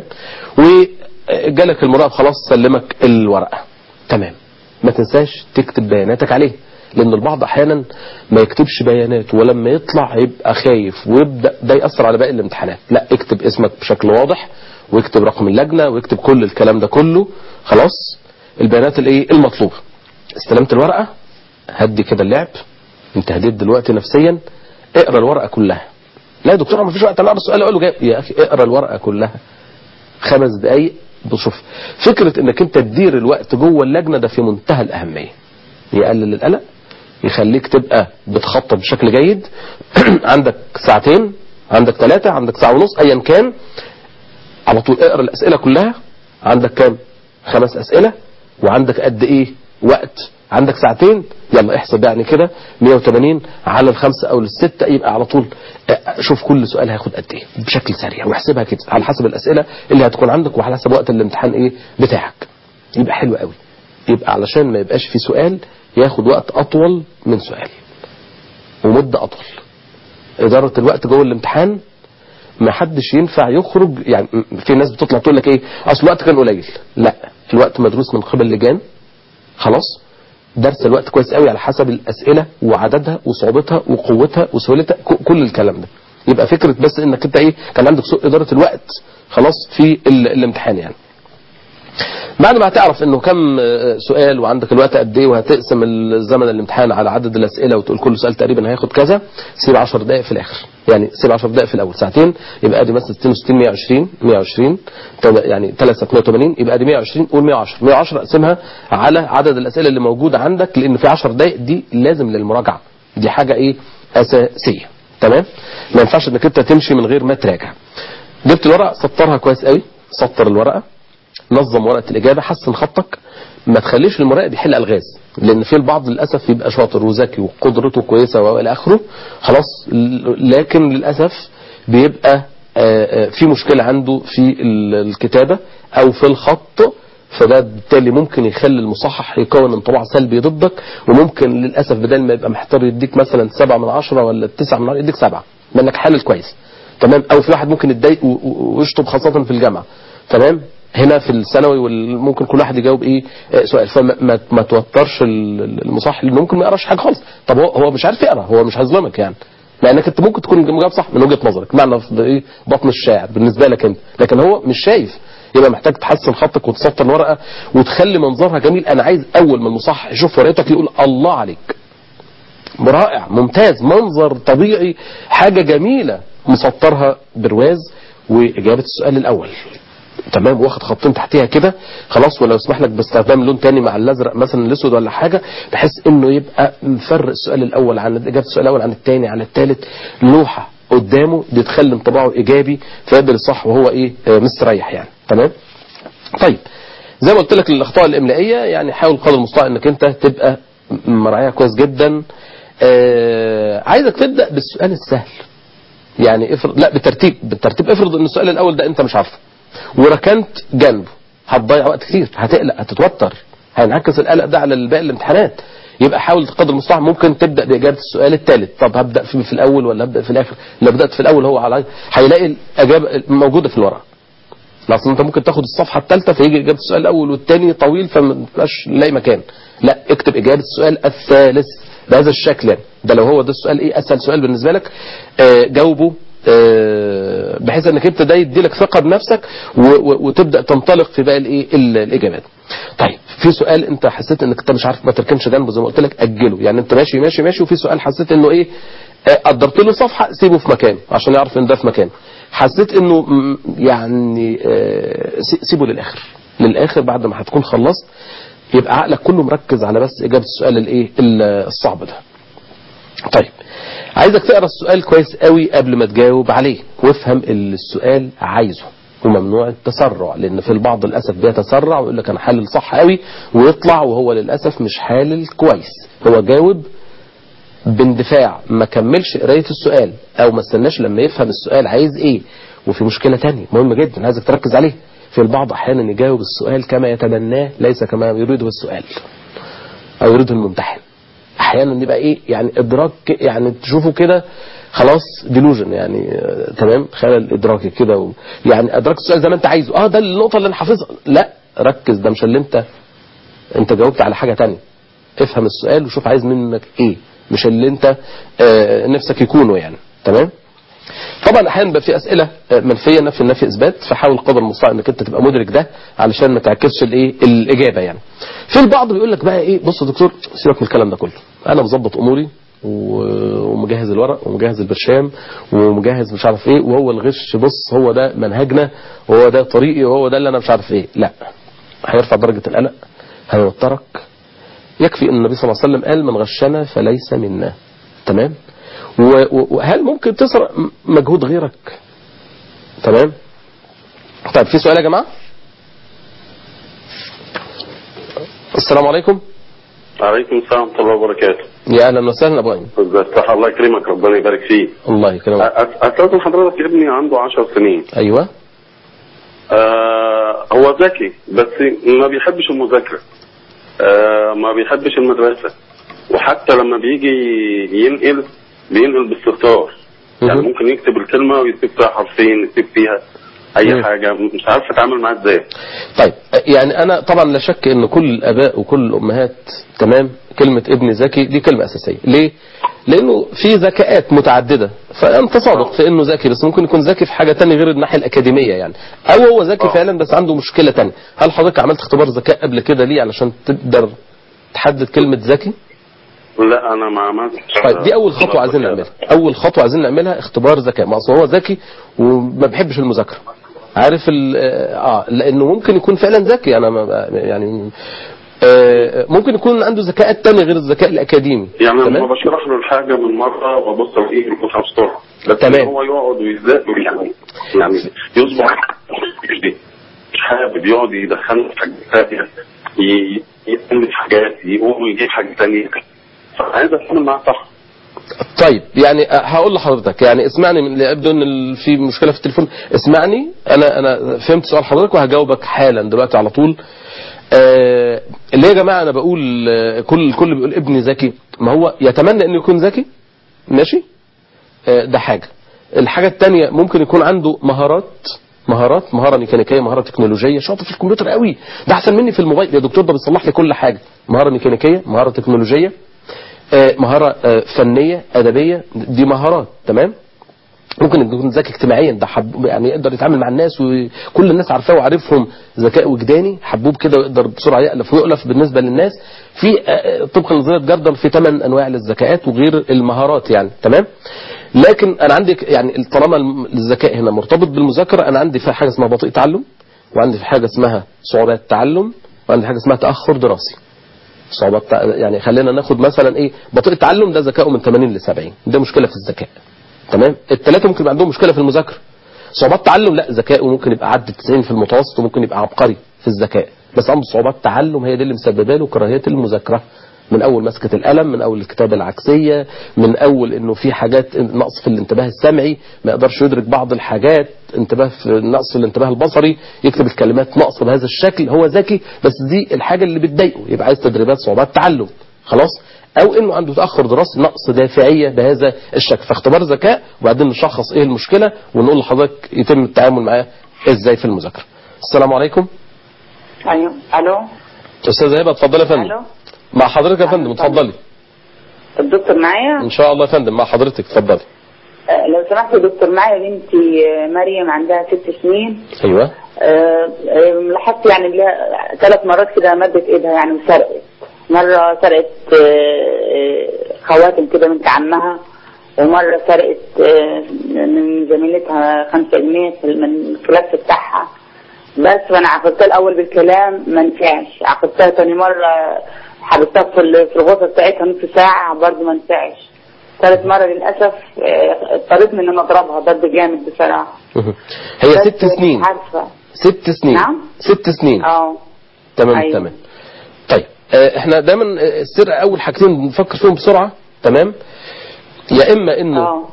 وجالك المراقب خلاص سلمك الورقه تمام ما تنساش تكتب بياناتك عليه لان البعض احيانا ما يكتبش بيانات ولما يطلع يبقى خايف ويبدا ده ياثر على باقي الامتحانات لا اكتب اسمك بشكل واضح ويكتب رقم اللجنه ويكتب كل الكلام ده كله خلاص البيانات الايه المطلوبه استلمت الورقه هدي كده اللعب انت هديت دلوقتي نفسيا اقرا الورقه كلها لا يا دكتور ما فيش وقت انا اقرا السؤال اقول له جاي يا اخي اقرا الورقه كلها خمس دقايق بشوف فكره انك انت تدير الوقت جوه اللجنه ده في منتهى الاهميه يقلل القلق يخليك تبقى بتخطط بشكل جيد عندك ساعتين عندك ثلاثة عندك ساعة ونص ايا كان على طول اقرا الاسئلة كلها عندك كام خمس اسئلة وعندك قد ايه وقت عندك ساعتين يلا احسب يعني كده 180 على الخمسة او الستة يبقى على طول اه، شوف كل سؤال هياخد قد ايه بشكل سريع واحسبها كده على حسب الاسئلة اللي هتكون عندك وعلى حسب وقت الامتحان ايه بتاعك يبقى حلو قوي يبقى علشان ما يبقاش في سؤال ياخد وقت اطول من سؤال ومدة اطول ادارة الوقت جوه الامتحان ما حدش ينفع يخرج يعني في ناس بتطلع تقول لك ايه اصل الوقت كان قليل لا الوقت مدروس من قبل لجان خلاص درس الوقت كويس قوي على حسب الاسئله وعددها وصعوبتها وقوتها وسهولتها ك- كل الكلام ده يبقى فكره بس انك انت ايه كان عندك سوء اداره الوقت خلاص في ال- الامتحان يعني بعد ما هتعرف انه كم آه، سؤال وعندك الوقت قد ايه وهتقسم الزمن الامتحان على عدد الاسئله وتقول كل سؤال تقريبا هياخد كذا سيب 10 دقائق في الاخر يعني سيب 10 دقائق في الاول ساعتين يبقى ادي مثلا 62 120 120 طب يعني 3 180 يبقى ادي 120 قول 110 110 اقسمها على عدد الاسئله اللي موجوده عندك لان في 10 دقائق دي لازم للمراجعه دي حاجه ايه اساسيه تمام ما ينفعش انك انت تمشي من غير ما تراجع جبت الورقه سطرها كويس قوي سطر الورقه نظم ورقه الاجابه حسن خطك ما تخليش المراقب يحل الغاز لان في البعض للاسف يبقى شاطر وذكي وقدرته كويسه والى اخره خلاص ل- لكن للاسف بيبقى آه، آه، في مشكله عنده في ال- الكتابه او في الخط فده بالتالي ممكن يخلي المصحح يكون انطباع سلبي ضدك وممكن للاسف بدل ما يبقى محتار يديك مثلا سبعة من عشرة ولا تسعة من عشرة يديك سبعة لانك حلل كويس تمام او في واحد ممكن يتضايق و- و- ويشطب خاصه في الجامعه تمام هنا في الثانوي وال- ممكن كل واحد يجاوب ايه آه، سؤال فما ما, ما توترش ال- المصحح لانه ممكن ما يقراش حاجه خالص طب هو هو مش عارف يقرا هو مش هيظلمك يعني لانك انت ممكن تكون مجاوب صح من وجهه نظرك معنى في ايه بطن الشاعر بالنسبه لك انت لكن هو مش شايف يبقى محتاج تحسن خطك وتسطر الورقه وتخلي منظرها جميل انا عايز اول ما المصحح يشوف ورقتك يقول الله عليك رائع ممتاز منظر طبيعي حاجة جميلة مسطرها برواز وإجابة السؤال الأول تمام واخد خطين تحتيها كده خلاص ولو اسمح لك باستخدام لون تاني مع الازرق مثلا الاسود ولا حاجه بحيث انه يبقى مفرق السؤال الاول عن اجابه السؤال الاول عن الثاني عن الثالث لوحه قدامه دي تخلي انطباعه ايجابي فيقدر يصح وهو ايه آه، مستريح يعني تمام طيب زي ما قلت لك الاخطاء الاملائيه يعني حاول قدر المستطاع انك انت تبقى مراعيها كويس جدا آه عايزك تبدا بالسؤال السهل يعني افرض لا بالترتيب بالترتيب افرض ان السؤال الاول ده انت مش عارفه وركنت جنبه هتضيع وقت كتير هتقلق هتتوتر هينعكس القلق ده على باقي الامتحانات يبقى حاول قدر المستطاع ممكن تبدا باجابه السؤال الثالث طب هبدا في, في الاول ولا ابدا في الاخر لو بدات في الاول هو على هيلاقي الاجابه موجوده في الورقه اصل انت ممكن تاخد الصفحه الثالثه فيجي اجابه السؤال الاول والثاني طويل فما تبقاش لاقي مكان لا اكتب اجابه السؤال الثالث بهذا الشكل يعني ده لو هو ده السؤال ايه اسهل سؤال بالنسبه لك آه جاوبه آه بحيث انك انت ده يدي لك ثقه بنفسك و- و- وتبدا تنطلق في باقي الايه ال- الاجابات طيب في سؤال انت حسيت انك انت مش عارف ما تركنش جنبه زي ما قلت لك اجله يعني انت ماشي ماشي ماشي وفي سؤال حسيت انه ايه آه، قدرت له صفحه سيبه في مكانه عشان يعرف ان ده في مكانه حسيت انه م- يعني آه، سي- سيبه للاخر للاخر بعد ما هتكون خلصت يبقى عقلك كله مركز على بس اجابه السؤال الايه ال- الصعب ده طيب عايزك تقرا السؤال كويس قوي قبل ما تجاوب عليه وافهم اللي السؤال عايزه وممنوع التسرع لان في البعض للاسف بيتسرع ويقول لك انا حلل صح قوي ويطلع وهو للاسف مش حالل كويس هو جاوب باندفاع ما كملش قرايه السؤال او ما استناش لما يفهم السؤال عايز ايه وفي مشكله تانية مهمه جدا عايزك تركز عليه في البعض احيانا يجاوب السؤال كما يتمناه ليس كما يريده السؤال او يريده الممتحن احيانا يبقى ايه يعني ادراك يعني تشوفه كده خلاص ديلوجن يعني آه، تمام خلل ادراكي كده و... يعني ادراك السؤال زي ما انت عايزه اه ده النقطه اللي انا حافظها لا ركز ده مش اللي انت انت جاوبت على حاجه تانية افهم السؤال وشوف عايز منك ايه مش اللي انت آه، نفسك يكونوا يعني تمام طبعا احيانا بيبقى في اسئله آه، منفيه نفي النفي اثبات فحاول قدر المستطاع انك انت تبقى مدرك ده علشان ما تعكسش الايه الاجابه يعني في البعض بيقول لك بقى ايه بص يا دكتور سيبك من الكلام ده كله انا مظبط اموري و- ومجهز الورق ومجهز البرشام ومجهز مش عارف ايه وهو الغش بص هو ده منهجنا وهو ده طريقي وهو ده اللي انا مش عارف ايه لا هيرفع درجه القلق هيوترك يكفي ان النبي صلى الله عليه وسلم قال من غشنا فليس منا تمام و- و- وهل ممكن تسرق م- مجهود غيرك تمام طيب في سؤال يا جماعه السلام عليكم عليكم السلام ورحمة الله وبركاته. يا اهلا وسهلا ابو ايمن ازيك الله يكرمك ربنا يبارك فيك. الله يكرمك أ- استاذن حضرتك ابني عنده 10 سنين. ايوه آه هو ذكي بس ما بيحبش المذاكرة. آه ما بيحبش المدرسة. وحتى لما بيجي ينقل بينقل باستهتار. يعني مهم. ممكن يكتب الكلمة ويكتب فيها حرفين يكتب فيها أي مم. حاجة مش عارف أتعامل معاه إزاي. طيب يعني انا طبعا لا شك ان كل الاباء وكل الامهات تمام كلمه ابن ذكي دي كلمه اساسيه ليه لانه في ذكاءات متعدده فانت صادق في انه ذكي بس ممكن يكون ذكي في حاجه تانية غير الناحيه الاكاديميه يعني او هو ذكي آه. فعلا بس عنده مشكله تانية هل حضرتك عملت اختبار ذكاء قبل كده ليه علشان تقدر تحدد كلمه ذكي لا أنا ما عملتش طيب دي اول خطوه عايزين نعملها اول خطوه عايزين نعملها اختبار ذكاء ما اصل هو ذكي وما بيحبش المذاكره عارف ال- اه لانه ممكن يكون فعلا ذكي انا ما يعني آه ممكن يكون عنده ذكاءات تانية غير الذكاء الاكاديمي يعني لما تمام بشرح له الحاجة من مرة وابص الاقيه يلقطها بسرعة بس تمام. هو يقعد ويذاكر يعني يعني يصبح مش حابب يقعد يدخلنا في حاجات ثانية ي- يعمل حاجات يقوم يجيب حاجة ثانية فعايز اتعامل معاه صح طيب يعني آه، هقول لحضرتك يعني اسمعني من اللي يبدو ان ال- في مشكله في التليفون اسمعني انا انا فهمت سؤال حضرتك وهجاوبك حالا دلوقتي على طول آه ليه يا جماعه انا بقول آه، كل الكل بيقول ابني ذكي ما هو يتمنى انه يكون ذكي ماشي آه، ده حاجة الحاجة التانية ممكن يكون عنده مهارات مهارات مهارة ميكانيكية مهارة تكنولوجية شاطر في الكمبيوتر قوي ده احسن مني في الموبايل يا دكتور ده بيصلح لي كل حاجة مهارة ميكانيكية مهارة تكنولوجية آه، مهارة آه، فنية أدبية دي مهارات تمام ممكن يكون ذكي اجتماعيا ده حب يعني يقدر يتعامل مع الناس وكل الناس عارفاه وعارفهم ذكاء وجداني حبوب كده ويقدر بسرعه يألف ويؤلف بالنسبه للناس في آه، طبقا لنظريه جاردن في ثمان انواع للذكاءات وغير المهارات يعني تمام لكن انا عندي يعني طالما الم- الذكاء هنا مرتبط بالمذاكره انا عندي في حاجه اسمها بطيء تعلم وعندي في حاجه اسمها صعوبات تعلم وعندي حاجه اسمها تاخر دراسي صعوبات تع- يعني خلينا ناخد مثلا ايه بطيء التعلم ده ذكائه من 80 ل 70 ده مشكله في الذكاء تمام الثلاثه ممكن يبقى عندهم مشكله في المذاكره صعوبات تعلم لا ذكائه ممكن يبقى عدى 90 في المتوسط وممكن يبقى عبقري في الذكاء بس عنده صعوبات تعلم هي دي اللي مسببه له كراهيه المذاكره من اول مسكه القلم من اول الكتابه العكسيه من اول انه في حاجات نقص في الانتباه السمعي ما يقدرش يدرك بعض الحاجات انتباه في نقص في الانتباه البصري يكتب الكلمات نقص بهذا الشكل هو ذكي بس دي الحاجه اللي بتضايقه يبقى عايز تدريبات صعوبات تعلم خلاص او انه عنده تاخر دراسي نقص دافعيه بهذا الشكل فاختبار ذكاء وبعدين نشخص ايه المشكله ونقول لحضرتك يتم التعامل معاه ازاي في المذاكره السلام عليكم ايوه الو استاذه هبه اتفضلي يا فندم الو مع حضرتك يا فندم اتفضلي الدكتور معايا ان شاء الله يا فندم مع حضرتك اتفضلي آه، لو سمحت يا دكتور معايا بنتي آه، مريم عندها ست سنين ايوه آه، آه، لاحظت يعني لها ثلاث مرات كده مدت ايدها يعني وسرقت مرة سرقت آه، آه، خواتم كده بنت عمها ومرة سرقت آه، من زميلتها خمسة جنيه في- من الكلاس بتاعها بس فانا عاقبتها الاول بالكلام ما نفعش عاقبتها تاني مرة حبستها في ال- في الغرفة بتاعتها نص ساعة برضه ما نفعش ثالث مرة للأسف آه، اضطريت من ان اضربها ضرب جامد بصراحة هي بس ست سنين مش عارفة ست سنين نعم؟ ست سنين اه تمام أيوة. تمام طيب آه، احنا دايما آه، السر اول حاجتين بنفكر فيهم بسرعه تمام يا اما انه اه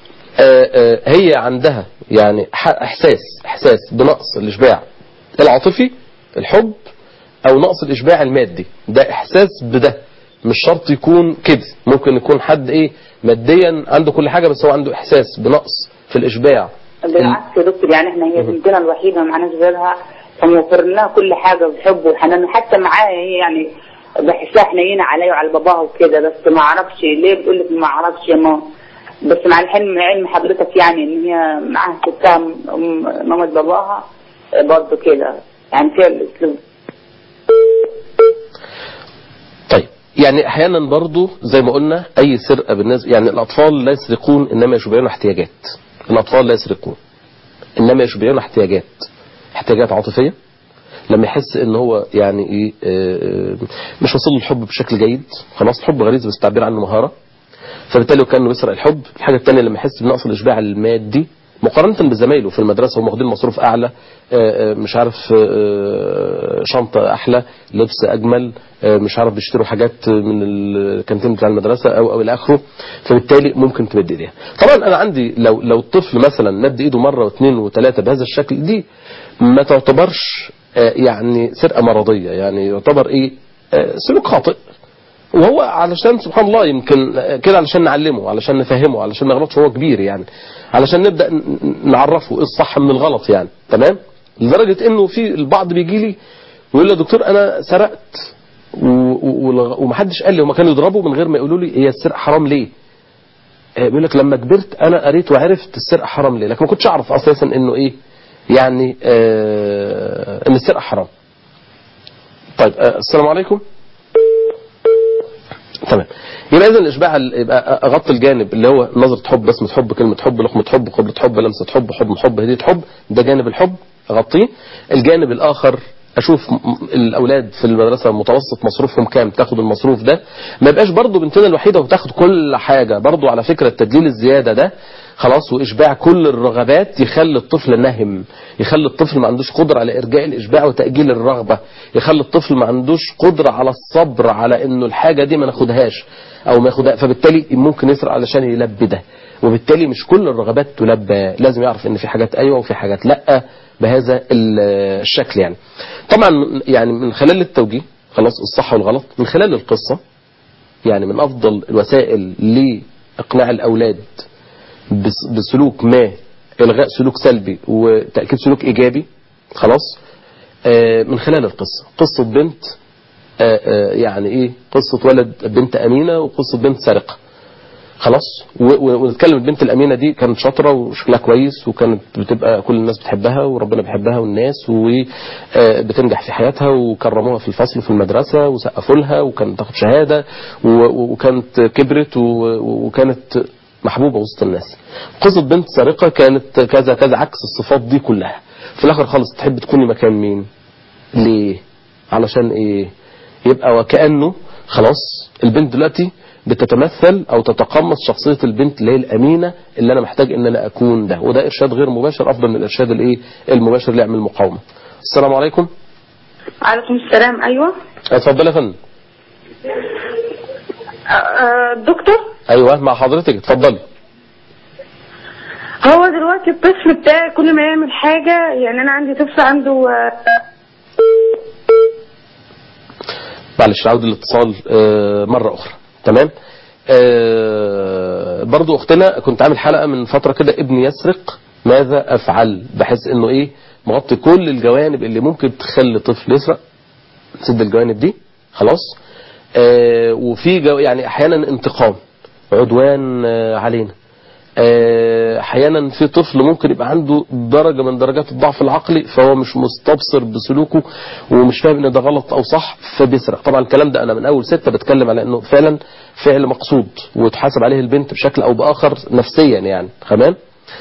آه، آه، هي عندها يعني ح- احساس احساس بنقص الاشباع العاطفي الحب او نقص الاشباع المادي ده احساس بده مش شرط يكون كده ممكن يكون حد ايه ماديا عنده كل حاجه بس هو عنده احساس بنقص في الاشباع بالعكس يا دكتور يعني احنا هي مهم. بنتنا الوحيده ما معناش غيرها فموفر لها كل حاجه بحب وحنان حتى معايا هي يعني بحسها حنينه عليا وعلى باباها وكده بس ما اعرفش ليه بتقول لك ما اعرفش يا ماما بس مع الحلم علم حضرتك يعني ان هي معاها ستها أم- مامة باباها برضه كده يعني فيها الاسلوب طيب يعني احيانا برضو زي ما قلنا اي سرقه بالنسبه يعني الاطفال لا يسرقون انما يشبعون احتياجات الاطفال لا يسرقون انما يشبعون احتياجات احتياجات عاطفيه لما يحس ان هو يعني ايه آه، مش واصل له الحب بشكل جيد خلاص الحب غريزه بس التعبير عنه مهاره فبالتالي كانه بيسرق الحب الحاجه الثانيه لما يحس بنقص الاشباع المادي مقارنة بزمايله في المدرسة هم واخدين مصروف أعلى آه، آه، مش عارف آه، شنطة أحلى لبس أجمل آه، مش عارف بيشتروا حاجات من الكانتين بتاع المدرسة أو أو إلى آخره فبالتالي ممكن تمد إيديها طبعا أنا عندي لو لو الطفل مثلا مد إيده مرة واثنين وثلاثة بهذا الشكل دي ما تعتبرش آه، يعني سرقة مرضية يعني يعتبر إيه آه، سلوك خاطئ وهو علشان سبحان الله يمكن كده علشان نعلمه علشان نفهمه علشان ما يغلطش هو كبير يعني علشان نبدا ن- نعرفه ايه الصح من الغلط يعني تمام لدرجه انه في البعض بيجي لي ويقول لي يا دكتور انا سرقت و- و- والغ- ومحدش قال لي هما كانوا يضربوا من غير ما يقولوا لي هي السرقه حرام ليه آه، بيقول لك لما كبرت انا قريت وعرفت السرقه حرام ليه لكن ما كنتش اعرف اساسا انه ايه يعني آه ان السرقه حرام طيب آه السلام عليكم تمام يبقى اذا الاشباع ال- يبقى اغطي الجانب اللي هو نظره حب بسمه حب كلمه حب لقمه حب قبله حب لمسه حب حب حب هديه حب ده جانب الحب اغطيه الجانب الاخر اشوف م- م- الاولاد في المدرسه متوسط مصروفهم كام تاخد المصروف ده ما يبقاش برضه بنتنا الوحيده وتاخد كل حاجه برضه على فكره التدليل الزياده ده خلاص واشباع كل الرغبات يخلي الطفل نهم يخلي الطفل ما عندوش قدره على ارجاء الاشباع وتاجيل الرغبه يخلي الطفل ما عندوش قدره على الصبر على انه الحاجه دي ما ناخدهاش او ما ياخدها فبالتالي ممكن يسرق علشان يلبي ده وبالتالي مش كل الرغبات تلبى لازم يعرف ان في حاجات ايوه وفي حاجات لا بهذا ال- الشكل يعني طبعا يعني من خلال التوجيه خلاص الصح والغلط من خلال القصه يعني من افضل الوسائل لاقناع الاولاد بس- بسلوك ما الغاء سلوك سلبي وتاكيد سلوك ايجابي خلاص آه، من خلال القصه قصه بنت آه، آه، يعني ايه قصه ولد بنت امينه وقصه بنت سارقه خلاص و- و- ونتكلم البنت الامينه دي كانت شاطره وشكلها كويس وكانت بتبقى كل الناس بتحبها وربنا بيحبها والناس وبتنجح في حياتها وكرموها في الفصل وفي المدرسه وسقفوا لها وكانت تاخد شهاده و- و- وكانت كبرت و- و- وكانت محبوبه وسط الناس قصه بنت سارقه كانت كذا كذا عكس الصفات دي كلها في الاخر خالص تحب تكوني مكان مين ليه علشان ايه يبقى وكأنه خلاص البنت دلوقتي بتتمثل او تتقمص شخصية البنت اللي هي الامينة اللي انا محتاج ان انا اكون ده وده ارشاد غير مباشر افضل من الارشاد الايه المباشر اللي يعمل مقاومة السلام عليكم عليكم السلام ايوه اتفضل يا فندم آه، آه، دكتور ايوه مع حضرتك اتفضلي هو دلوقتي الطفل بتاعي كل ما يعمل حاجة يعني انا عندي طفل عنده آه، معلش عاود الاتصال آه، مرة أخرى تمام آه، برضو أختنا كنت عامل حلقة من فترة كده ابني يسرق ماذا أفعل بحيث إنه إيه مغطي كل الجوانب اللي ممكن تخلي طفل يسرق سد الجوانب دي خلاص آه، وفي جو يعني أحيانا انتقام عدوان آه، علينا آه، احيانا في طفل ممكن يبقى عنده درجه من درجات الضعف العقلي فهو مش مستبصر بسلوكه ومش فاهم ان ده غلط او صح فبيسرق طبعا الكلام ده انا من اول ستة بتكلم على انه فعلا فعل مقصود وتحاسب عليه البنت بشكل او باخر نفسيا يعني تمام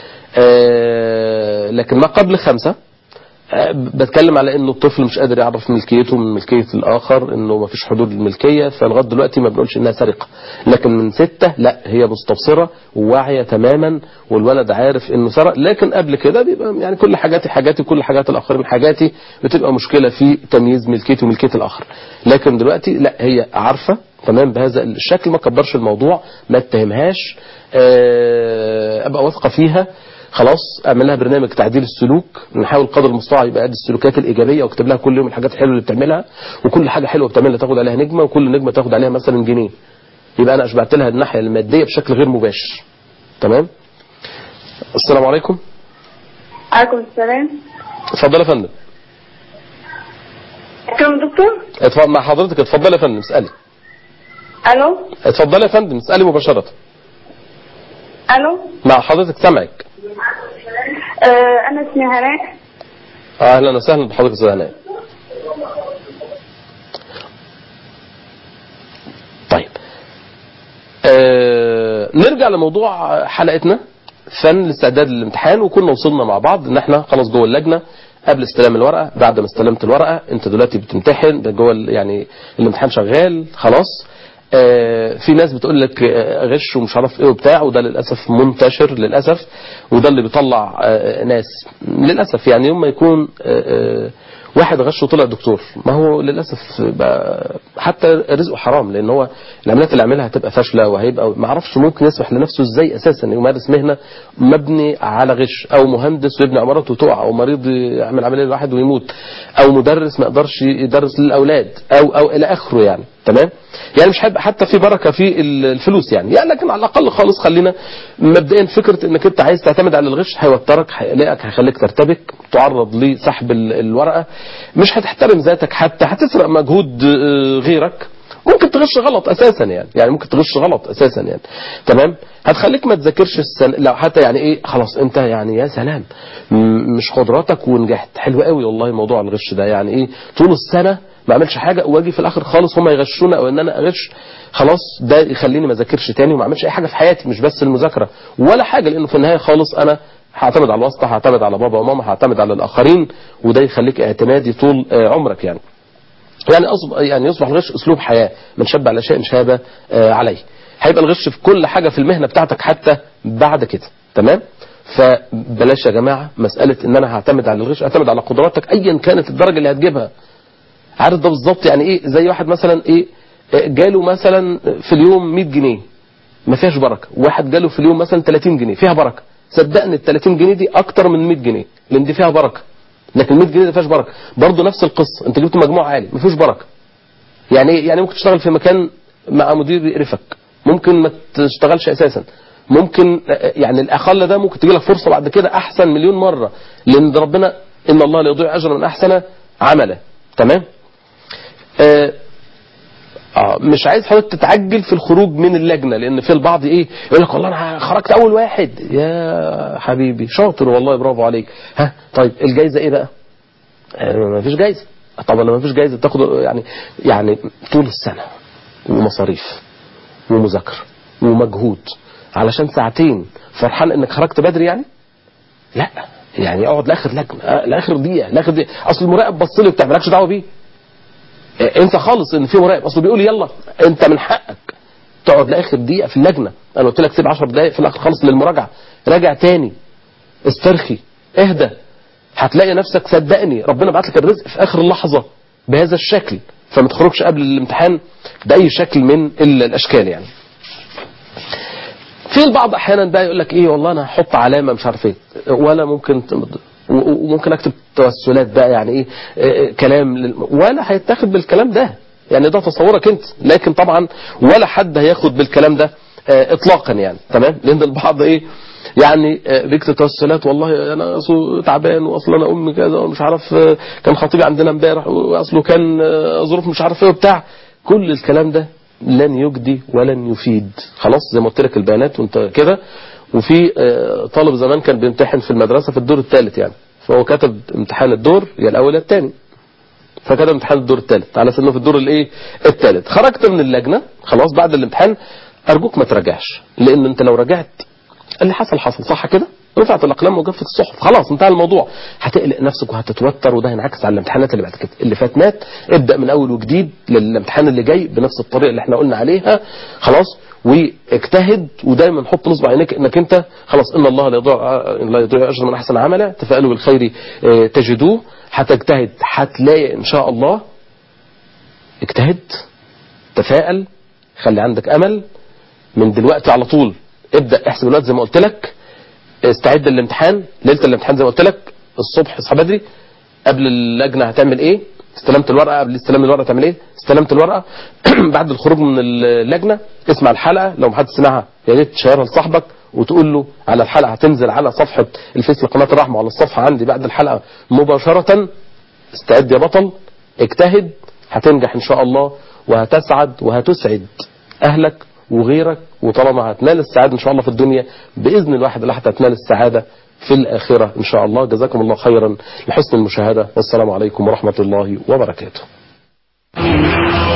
آه، لكن ما قبل خمسة آه، بتكلم على انه الطفل مش قادر يعرف ملكيته من ملكية الاخر انه ما فيش حدود للملكية فلغاية دلوقتي ما بنقولش انها سرقة لكن من ستة لا هي مستبصرة وواعية تماما والولد عارف انه سرق لكن قبل كده بيبقى يعني كل حاجاتي حاجاتي كل حاجات الاخرين حاجاتي بتبقى مشكلة في تمييز ملكيتي وملكية الاخر لكن دلوقتي لا هي عارفة تمام بهذا الشكل ما كبرش الموضوع ما اتهمهاش آه، ابقى واثقة فيها خلاص اعمل لها برنامج تعديل السلوك نحاول قدر المستطاع يبقى قد السلوكيات الايجابيه واكتب لها كل يوم الحاجات الحلوه اللي بتعملها وكل حاجه حلوه بتعملها تاخد عليها نجمه وكل نجمه تاخد عليها مثلا جنيه يبقى انا اشبعت لها الناحيه الماديه بشكل غير مباشر تمام السلام عليكم عليكم السلام اتفضل يا فندم كم دكتور اتفضل مع حضرتك اتفضلي يا فندم اسالي الو اتفضلي يا فندم اسالي مباشره الو مع حضرتك سامعك آه انا اسمي هناء اهلا وسهلا بحضرتك استاذ هناء طيب آه نرجع لموضوع حلقتنا فن الاستعداد للامتحان وكنا وصلنا مع بعض ان احنا خلاص جوه اللجنه قبل استلام الورقه بعد ما استلمت الورقه انت دلوقتي بتمتحن ده جوه ال- يعني الامتحان شغال خلاص آه في ناس بتقول لك آه، غش ومش عارف ايه وبتاع وده للاسف منتشر للاسف وده اللي بيطلع آه ناس للاسف يعني يوم ما يكون آه آه واحد غش وطلع دكتور ما هو للاسف بقى حتى رزقه حرام لان هو العمليات اللي عاملها هتبقى فاشله وهيبقى ما اعرفش ممكن يسمح لنفسه ازاي اساسا يمارس مهنه مبني على غش او مهندس ويبني عمارته وتقع او مريض يعمل عمليه لواحد ويموت او مدرس ما يقدرش يدرس للاولاد او او الى اخره يعني تمام يعني مش هيبقى حتى في بركه في الفلوس يعني يعني لكن على الاقل خالص خلينا مبدئيا فكره انك انت عايز تعتمد على الغش هيوترك هيقلقك هيخليك ترتبك تعرض لسحب ال- الورقه مش هتحترم ذاتك حتى هتسرق مجهود آه، غيرك ممكن تغش غلط اساسا يعني يعني ممكن تغش غلط اساسا يعني تمام هتخليك ما تذاكرش السنه لو حتى يعني ايه خلاص انت يعني يا سلام م- مش قدراتك ونجحت حلو قوي والله موضوع الغش ده يعني ايه طول السنه ما اعملش حاجه واجي في الاخر خالص هم يغشونا او ان انا اغش خلاص ده يخليني ما اذاكرش تاني وما اعملش اي حاجه في حياتي مش بس المذاكره ولا حاجه لانه في النهايه خالص انا هعتمد على الواسطه هعتمد على بابا وماما هعتمد على الاخرين وده يخليك اعتمادي طول آه، عمرك يعني يعني أصبح يعني يصبح الغش اسلوب حياه من شاب على شيء شاب آه، عليه هيبقى الغش في كل حاجه في المهنه بتاعتك حتى بعد كده تمام فبلاش يا جماعه مساله ان انا هعتمد على الغش اعتمد على قدراتك ايا كانت الدرجه اللي هتجيبها عارف ده بالظبط يعني ايه زي واحد مثلا ايه آه، جاله مثلا في اليوم 100 جنيه ما فيهاش بركه واحد جاله في اليوم مثلا 30 جنيه فيها بركه صدقني ال 30 جنيه دي اكتر من 100 جنيه لان دي فيها بركه لكن 100 جنيه دي ما فيهاش بركه برضه نفس القصه انت جبت مجموع عالي ما فيهوش بركه يعني ايه يعني ممكن تشتغل في مكان مع مدير يقرفك ممكن ما تشتغلش اساسا ممكن آه، يعني الاقل ده ممكن تجي لك فرصه بعد كده احسن مليون مره لان ده ربنا ان الله لا يضيع اجر من احسن عملا تمام آه آه مش عايز حضرتك تتعجل في الخروج من اللجنه لان في البعض ايه يقول لك والله انا خرجت اول واحد يا حبيبي شاطر والله برافو عليك ها طيب الجايزه ايه بقى؟ آه ما فيش جايزه طبعا لما فيش جايزه تاخد يعني يعني طول السنه ومصاريف ومذاكره ومجهود علشان ساعتين فرحان انك خرجت بدري يعني؟ لا يعني اقعد لاخر لجنه آه، لاخر دقيقه لاخر دقيقه اصل المراقب بص لي وبتاع مالكش دعوه بيه انسى خالص ان في مراقب اصله بيقول يلا انت من حقك تقعد لاخر دقيقه في اللجنه انا قلت لك سيب 10 دقائق في الاخر خالص للمراجعه راجع تاني استرخي اهدى هتلاقي نفسك صدقني ربنا بعت لك الرزق في اخر لحظه بهذا الشكل فما تخرجش قبل الامتحان باي شكل من ال- الاشكال يعني في البعض احيانا بقى يقول لك ايه والله انا هحط علامه مش عارف ايه ولا ممكن ت- و- وممكن اكتب توسلات بقى يعني ايه آه، كلام لل- ولا هيتاخد بالكلام ده يعني ده تصورك انت لكن طبعا ولا حد هياخد بالكلام ده آه، اطلاقا يعني تمام لان البعض ايه يعني آه، بيكتب توسلات والله انا اصله تعبان واصل انا امي كذا ومش عارف آه، كان خطيبي عندنا امبارح واصله كان آه، ظروف مش عارف ايه وبتاع كل الكلام ده لن يجدي ولن يفيد خلاص زي ما قلت لك البيانات وانت كده وفي آه، طالب زمان كان بيمتحن في المدرسه في الدور الثالث يعني فهو كتب امتحان الدور يا الاول يا الثاني فكتب امتحان الدور الثالث على سنه في الدور الايه الثالث خرجت من اللجنه خلاص بعد الامتحان ارجوك ما تراجعش لان انت لو رجعت اللي حصل حصل صح كده رفعت الاقلام وجفت الصحف خلاص انتهى الموضوع هتقلق نفسك وهتتوتر وده هينعكس على الامتحانات اللي بعد كده اللي فات مات ابدا من اول وجديد للامتحان اللي جاي بنفس الطريقه اللي احنا قلنا عليها خلاص واجتهد ودايما حط نصب عينيك انك انت خلاص ان الله لا يضيع لا يضيع اجر من احسن عملا تفائلوا بالخير اه، تجدوه هتجتهد هتلاقي ان شاء الله اجتهد تفائل خلي عندك امل من دلوقتي على طول ابدا احسب الوقت زي ما قلت لك استعد للامتحان ليله الامتحان زي ما قلت لك الصبح اصحى بدري قبل اللجنه هتعمل ايه استلمت الورقه قبل استلام الورقه تعمل ايه استلمت الورقه بعد الخروج من اللجنه اسمع الحلقه لو محدش سمعها يا ريت تشيرها لصاحبك وتقول له على الحلقه هتنزل على صفحه الفيس لقناه الرحمه وعلى الصفحه عندي بعد الحلقه مباشره استعد يا بطل اجتهد هتنجح ان شاء الله وهتسعد وهتسعد اهلك وغيرك وطالما هتنال السعادة ان شاء الله في الدنيا باذن الواحد اللي هتنال السعادة في الاخرة ان شاء الله جزاكم الله خيرا لحسن المشاهدة والسلام عليكم ورحمة الله وبركاته